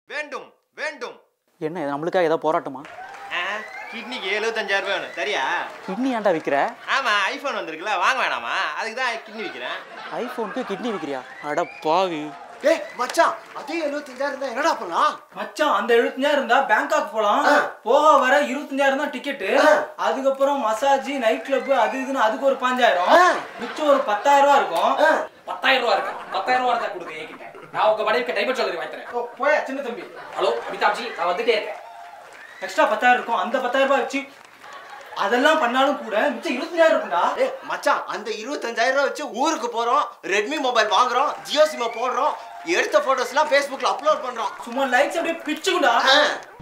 வேண்டும் வேண்டும் என்ன இது நம்மளுக்காக ஏதாவது போராட்டமா ஆ, கிட்னிக்கு எழுபத்தஞ்சாயிரம் ரூபாய் வேணும் சரியா கிட்னி ஏன்டா விற்கிற ஆமா ஐபோன் வந்திருக்குல்ல வாங்க வேணாமா அதுக்கு தான் கிட்னி விற்கிறேன் ஐஃபோனுக்கு கிட்னி விற்கிறியா அட பாவி ஏய் மச்சான் அதே எழுபத்தஞ்சாயிரம் தான் என்னடா பண்ணலாம் மச்சான் அந்த எழுபத்தஞ்சாயிரம் இருந்தா பேங்காக் போலாம் போக வர இருபத்தஞ்சாயிரம் தான் டிக்கெட்டு அதுக்கப்புறம் மசாஜ் நைட் கிளப் அது இதுன்னு அதுக்கு ஒரு பாஞ்சாயிரம் மிச்சம் ஒரு பத்தாயிரம் ரூபா இருக்கும் பத்தாயிரம் ரூபா இருக்கு பத்தாயிரம் ரூபா இருந்தா கொடுங்க என்கிட்ட நான் உங்க மனைவிக்கு டைபர் சொல்லி வாங்கித்தரேன் ஓ, போயா சின்ன தம்பி ஹலோ அமிதாப்ஜி நான் வந்துட்டே இருக்கேன் எக்ஸ்ட்ரா பத்தாயிரம் இருக்கும் அந்த பத்தாயிரம் ரூபாய் வச்சு அதெல்லாம் பண்ணாலும் கூட மிச்சம் இருபத்தஞ்சாயிரம் இருக்கும்டா ஏய் மச்சான் அந்த இருபத்தஞ்சாயிரம் ரூபாய் வச்சு ஊருக்கு போறோம் ரெட்மி மொபைல் வாங்குறோம் ஜியோ சிம் போடுறோம் எடுத்த போட்டோஸ்லாம் ஃபேஸ்புக்ல அப்லோட் பண்றோம் சும்மா லைக்ஸ் அப்படியே பிச்சுக்குண்டா ஆ.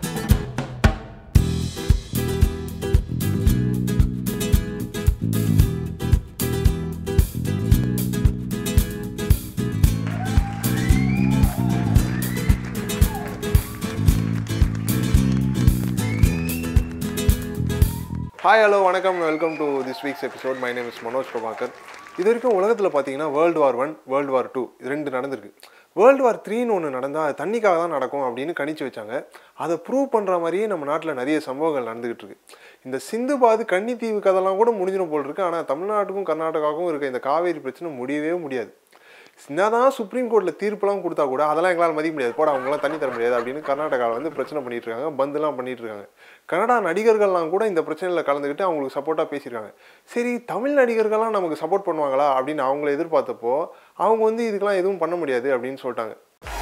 ஹாய் ஹலோ வணக்கம் welcome to this week's episode my name is Manoj Prabhakar இது வரைக்கும் உலகத்தில் பார்த்தீங்கன்னா world war one world war two இது ரெண்டு நடந்திருக்கு வேர்ல்டு வார் த்ரீன்னு ஒன்று நடந்தால் அது தண்ணிக்காக தான் நடக்கும் அப்படின்னு கணிச்சு வச்சாங்க அதை ப்ரூவ் பண்ணுற மாதிரியே நம்ம நாட்டில் நிறைய சம்பவங்கள் நடந்துகிட்டு இருக்கு இந்த சிந்து பாது கன்னித்தீவு கதெல்லாம் கூட முடிஞ்சிடும் போல் இருக்கு ஆனால் தமிழ்நாட்டுக்கும் கர்நாடகாவுக்கும் இருக்க இந்த காவேரி பிரச்சனை முடியவே முடியாது என்னதான் சுப்ரீம் கோர்ட்டில் தீர்ப்புலாம் கொடுத்தா கூட அதெல்லாம் எங்களால் மதிக்க முடியாது போட அவங்களாம் தண்ணி தர முடியாது அப்படின்னு கர்நாடகாவில் வந்து பிரச்சனை பண்ணிட்டு இருக்காங்க பந்துலாம் பண்ணிட்டு இருக்காங்க கன்னடா நடிகர்கள்லாம் கூட இந்த பிரச்சனையில் கலந்துக்கிட்டு அவங்களுக்கு சப்போர்ட்டாக பேசியிருக்காங்க சரி தமிழ் நடிகர்கள்லாம் நமக்கு சப்போர்ட் பண்ணுவாங்களா அப்படின்னு அவங்கள எதிர்பார்த்தப்போ அவங்க வந்து இதுக்கெல்லாம் எதுவும் பண்ண முடியாது அப்படின்னு சொல்லிட்டாங்க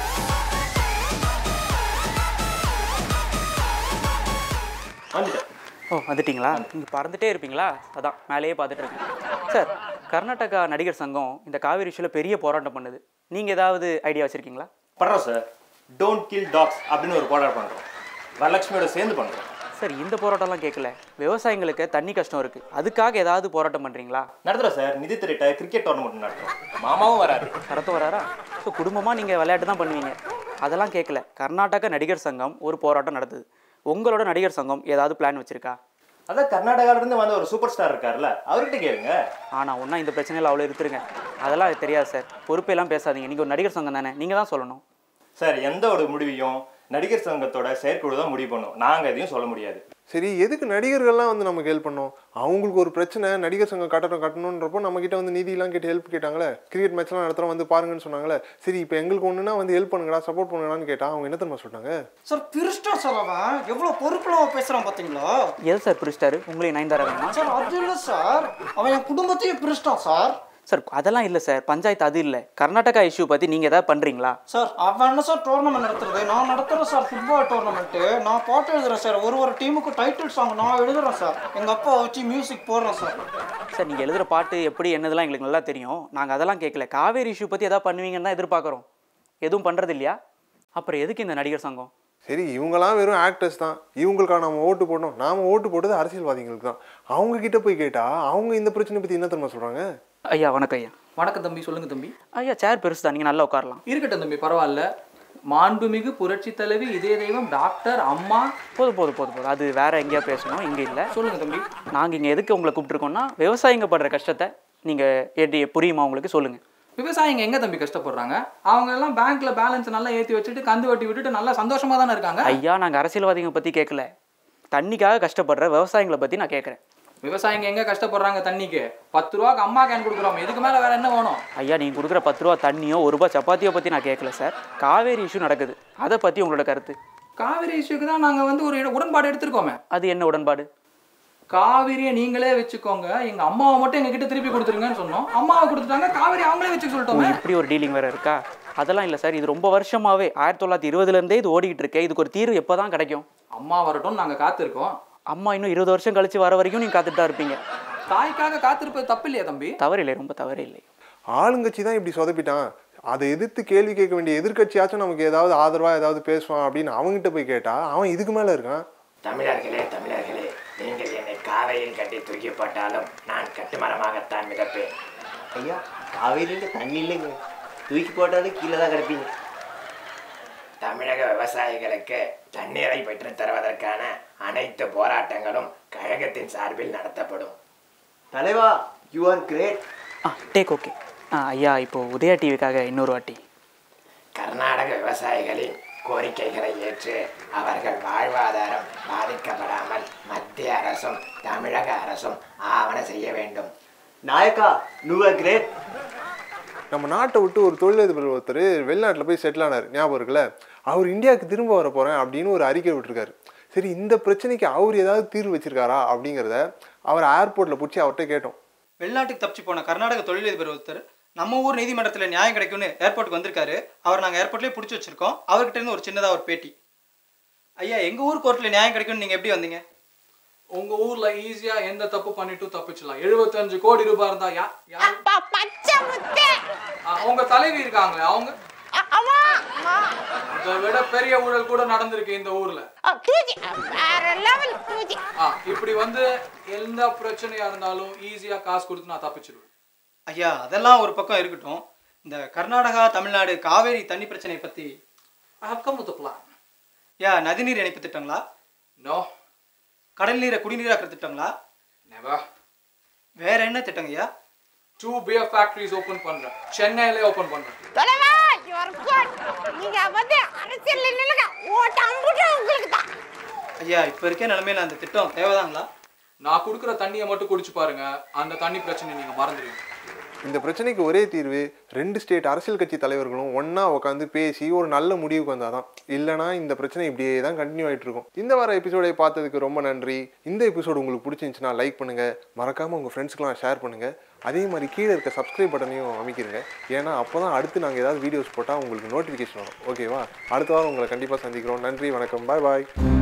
வந்துட்டேன் ஓ வந்துட்டீங்களா நீங்கள் பறந்துட்டே இருப்பீங்களா அதான் மேலேயே பார்த்துட்டு இருக்கேன் சார் கர்நாடகா நடிகர் சங்கம் இந்த காவேரி இஷ்யூவில் பெரிய போராட்டம் பண்ணுது நீங்கள் ஏதாவது ஐடியா வச்சுருக்கீங்களா பண்றோம் சார் டோன்ட் கில் டாக்ஸ் அப்படின்னு ஒரு போராட்டம் பண்றோம் வரலட்சுமியோட சேர்ந்து பண்றோம் சார் இந்த போராட்டம்லாம் கேட்கல விவசாயிங்களுக்கு தண்ணி கஷ்டம் இருக்குது அதுக்காக ஏதாவது போராட்டம் பண்ணுறீங்களா நடத்துறோம் சார் நிதி திரட்ட கிரிக்கெட் டோர்னமெண்ட் நடத்துறோம் மாமாவும் வராரு கடத்த வராரா ஸோ குடும்பமாக நீங்கள் விளையாட்டு தான் பண்ணுவீங்க அதெல்லாம் கேட்கல கர்நாடக நடிகர் சங்கம் ஒரு போராட்டம் நடத்துது உங்களோட நடிகர் சங்கம் ஏதாவது பிளான் வச்சுருக்கா அதான் கர்நாடகால இருந்து வந்த ஒரு சூப்பர் ஸ்டார் இருக்கார்ல அவர்கிட்ட கேளுங்க ஆனால் ஒன்றா இந்த பிரச்சனையில் அவ்வளோ இருத்துருங்க அதெல்லாம் எனக்கு தெரியாது சார் பொறுப்பெல்லாம் பேசாதீங்க நீங்கள் ஒரு நடிகர் சங்கம் தானே நீங்கள் தான் சொல்லணும் சார் எந்த ஒரு முடிவையும் நடிகர் சங்கத்தோட செயற்குழு தான் முடிவு பண்ணும் நாங்க எதையும் சொல்ல முடியாது சரி எதுக்கு நடிகர்கள்லாம் வந்து நமக்கு ஹெல்ப் பண்ணோம் அவங்களுக்கு ஒரு பிரச்சனை நடிகர் சங்கம் கட்டணம் கட்டணுன்றப்போ நம்ம கிட்ட வந்து நிதியெல்லாம் கேட்டு ஹெல்ப் கேட்டாங்களே கிரிக்கெட் மேட்ச்லாம் நடத்துகிறோம் வந்து பாருங்கன்னு சொன்னாங்களே சரி இப்போ எங்களுக்கு ஒன்றுனா வந்து ஹெல்ப் பண்ணுங்கடா சப்போர்ட் பண்ணுங்கடான்னு கேட்டா அவங்க என்ன தெரியுமா சொன்னாங்க சார் பிரிஸ்டா சார் அவன் எவ்வளோ பொறுப்புலாம் பேசுறான் பாத்தீங்களா எது சார் பிரிச்சிட்டாரு உங்களையும் நயன்தாரா வேணுமா சார் அது இல்லை சார் அவன் என் குடும்பத்தையும் பிரிச்சிட்டான் சார் சார் அதெல்லாம் இல்லை சார் பஞ்சாயத்து அது இல்லை கர்நாடகா இஷ்யூ பற்றி நீங்கள் ஏதாவது பண்ணுறீங்களா சார் அவன் என்ன சார் டோர்னமெண்ட் நடத்துறது நான் நடத்துறேன் சார் ஃபுட்பால் டோர்னமெண்ட்டு நான் பாட்டு எழுதுறேன் சார் ஒரு ஒரு டீமுக்கு டைட்டில் சாங் நான் எழுதுறேன் சார் எங்கள் அப்பா வச்சு மியூசிக் போடுறேன் சார் சார் நீங்கள் எழுதுகிற பாட்டு எப்படி என்னதெல்லாம் எங்களுக்கு நல்லா தெரியும் நாங்கள் அதெல்லாம் கேட்கல காவேரி இஷ்யூ பற்றி ஏதாவது பண்ணுவீங்கன்னு தான் எதிர்பார்க்குறோம் எதுவும் பண்ணுறது இல்லையா அப்புறம் எதுக்கு இந்த நடிகர் சங்கம் சரி இவங்கெல்லாம் வெறும் ஆக்டர்ஸ் தான் இவங்களுக்காக நம்ம ஓட்டு போடணும் நாம ஓட்டு போட்டது அரசியல்வாதிகளுக்கு தான் அவங்க கிட்ட போய் கேட்டா அவங்க இந்த பிரச்சனை பற்றி என்ன தெரியுமா சொல்கிறாங்க ஐயா வணக்கம் ஐயா வணக்கம் தம்பி சொல்லுங்க தம்பி ஐயா சேர் பெருசு தான் நீங்கள் நல்லா உட்காரலாம் இருக்கட்டும் தம்பி பரவாயில்ல மாண்புமிகு புரட்சி தலைவி இதய தெய்வம் டாக்டர் அம்மா போதும் போதும் போதும் போதும் அது வேற எங்கேயா பேசணும் இங்கே இல்லை சொல்லுங்க தம்பி நாங்கள் இங்கே எதுக்கு உங்களை கூப்பிட்டுருக்கோம்னா விவசாயிங்க படுற கஷ்டத்தை நீங்கள் எப்படி புரியுமா உங்களுக்கு சொல்லுங்கள் விவசாயிங்க எங்க தம்பி கஷ்டப்படுறாங்க அவங்க எல்லாம் பேங்க்ல பேலன்ஸ் நல்லா ஏத்தி வச்சுட்டு கந்து வட்டி விட்டுட்டு நல்லா சந்தோஷமா தானே இருக்காங்க ஐயா நாங்கள் அரசியல்வாதிகளை பற்றி கேட்கல தண்ணிக்காக கஷ்டப்படுற விவசாயிகளை பற்றி நான் கேட்குறேன் விவசாயிங்க எங்க கஷ்டப்படுறாங்க தண்ணிக்கு பத்து ரூபாய்க்கு அம்மா கேன் கொடுக்குறோம் இதுக்கு மேல வேற என்ன வேணும் ஐயா நீங்கள் கொடுக்குற பத்து ரூபா தண்ணியோ ஒரு ரூபா சப்பாத்தியோ பற்றி நான் கேட்கல சார் காவேரி இஷ்யூ நடக்குது அதை பற்றி உங்களோட கருத்து காவிரி இஷ்யூக்கு தான் நாங்க வந்து ஒரு இட- உடன்பாடு எடுத்திருக்கோமே அது என்ன உடன்பாடு காவிரியை நீங்களே வச்சுக்கோங்க எங்க அம்மாவை மட்டும் எங்க கிட்ட திருப்பி கொடுத்துருங்கன்னு சொன்னோம் அம்மாவை கொடுத்துட்டாங்க காவிரி அவங்களே வச்சுக்க ஓ, சொல்லிட்டோமே இப்படி ஒரு டீலிங் வேற இருக்கா அதெல்லாம் இல்லை சார் இது ரொம்ப வருஷமாவே ஆயிரத்தி தொள்ளாயிரத்தி இருபதுலேருந்தே இது ஓடிக்கிட்டு இருக்கு இதுக்கு ஒரு தீர்வு எப்போ தான் கிடைக்கும் அம்மா வரட்டும் நாங்க காத்திருக்கோம் அம்மா இன்னும் இருபது வருஷம் கழிச்சு வர வரைக்கும் நீங்கள் காத்துட்டு தான் இருப்பீங்க தாய்க்காக காத்திருப்பது தப்பு இல்லையா தம்பி தவறில்லை ரொம்ப தவறில்லை ஆளுங்கட்சி தான் இப்படி சொதப்பிட்டான் அதை எதிர்த்து கேள்வி கேட்க வேண்டிய எதிர்க்கட்சியாச்சும் நமக்கு ஏதாவது ஆதரவா ஏதாவது பேசுவான் அப்படின்னு அவங்ககிட்ட போய் கேட்டா அவன் இதுக்கு மேல இருக்கான் தமிழர்களே தமிழர்களே நீங்கள் என்னை காவையில் கட்டி தூக்கி போட்டாலும் நான் கட்டுமரமாகத்தான் மிதப்பேன் ஐயா காவேரியில தண்ணி இல்லைங்க தூக்கி போட்டாலும் கீழே தான் கிடப்பீங்க தமிழக விவசாயிகளுக்கு தண்ணீரை பெற்றுத் தருவதற்கான அனைத்து போராட்டங்களும் கழகத்தின் சார்பில் நடத்தப்படும் தலைவா you are great ah take okay ah ஐயா இப்போ உதயா டிவிக்காக இன்னொரு வாட்டி கர்நாடக விவசாயிகளின் கோரிக்கைகளை ஏற்று அவர்கள் வாழ்வாதாரம் பாதிக்கப்படாமல் மத்திய அரசும் தமிழக அரசும் ஆவண செய்ய வேண்டும் நாயக்கா நுவ கிரேட் நம்ம நாட்டை விட்டு ஒரு தொழிலதிபர் ஒருத்தர் வெளிநாட்டில் போய் செட்டில் ஆனார் ஞாபகம் இருக்குல்ல அவர் இந்தியாவுக்கு திரும்ப வர போகிறேன் அப்படின்னு ஒரு அறிக்கை விட்டுருக்காரு சரி இந்த பிரச்சனைக்கு அவர் ஏதாவது தீர்வு வச்சிருக்காரா அப்படிங்கிறத அவர் ஏர்போர்ட்டில் பிடிச்சி அவர்கிட்ட கேட்டோம் வெளிநாட்டுக்கு தப்பிச்சு போன கர்நாடக தொழிலதிபர் ஒருத்தர் நம்ம ஊர் நீதிமன்றத்தில் நியாயம் கிடைக்கும்னு ஏர்போர்ட்டுக்கு வந்திருக்காரு அவர் நாங்கள் ஏர்போர்ட்லேயே பிடிச்சி வச்சிருக்கோம் அவர்கிட்ட இருந்து ஒரு சின்னதாக ஒரு பேட்டி ஐயா எங்கள் ஊர் கோர்ட்டில் நியாயம் கிடைக்கும்னு நீங்கள் எப்படி வந்தீங்க உங்க ஊர்ல ஈஸியா எந்த தப்பு பண்ணிட்டும் தப்பிச்சிடலாம் எழுபத்தஞ்சு கோடி ரூபாய் இருந்தா யா யாரு ஆ, உங்க தலைவி இருக்காங்களே அவங்க இதை விட பெரிய ஊழல் கூட நடந்திருக்கு இந்த ஊர்ல ஆ, இப்படி வந்து எந்த பிரச்சனையா இருந்தாலும் ஈஸியா காசு கொடுத்து நான் தப்பிச்சிடுவேன் ஐயா அதெல்லாம் ஒரு பக்கம் இருக்கட்டும் இந்த கர்நாடகா தமிழ்நாடு காவேரி தண்ணி பிரச்சனையை பற்றி I have come with a plan. ஐயா நதிநீர் இணைப்பு திட்டங்களா No, கடல் நீரை குடிநீராக்குற திட்டங்களா never. வேற என்ன திட்டங்க ஐயா Two beer factories open பண்றேன் சென்னையில ஓபன் பண்றேன் தலைவா யுவர் குட் நீங்க வந்து அரசியல் நில்லுங்க ஓட்டு அம்புட்டு உங்களுக்கு தான் ஐயா இப்போ இருக்க நிலைமையில அந்த திட்டம் தேவைதாங்களா நான் கொடுக்குற தண்ணியை மட்டும் குடிச்சு பாருங்க அந்த தண்ணி பிரச்சனை நீங்க மறந்துடுவீங்க இந்த பிரச்சனைக்கு ஒரே தீர்வு ரெண்டு ஸ்டேட் அரசியல் கட்சி தலைவர்களும் ஒண்ணா உட்காந்து பேசி ஒரு நல்ல முடிவுக்கு வந்தாதான் இல்லைனா இந்த பிரச்சனை இப்படியே தான் கண்டினியூ ஆயிட்டு இருக்கும் இந்த வார எபிசோடை பார்த்ததுக்கு ரொம்ப நன்றி இந்த எபிசோடு உங்களுக்கு பிடிச்சிருந்துச்சுன்னா லைக் பண்ணுங்க மறக்காம உங்க ஃப்ரெண்ட்ஸ்க்குலாம் ஷேர் பண்ணுங்க அதே மாதிரி கீழே இருக்க சப்ஸ்கிரைப் பட்டனையும் அமைக்கிருங்க ஏன்னா அப்பதான் அடுத்து நாங்கள் ஏதாவது வீடியோஸ் போட்டால் உங்களுக்கு நோட்டிஃபிகேஷன் வரும் ஓகேவா அடுத்த வாரம் உங்களை கண்டிப்பாக சந்திக்கிறோம் நன்றி வணக்கம் பாய் பாய்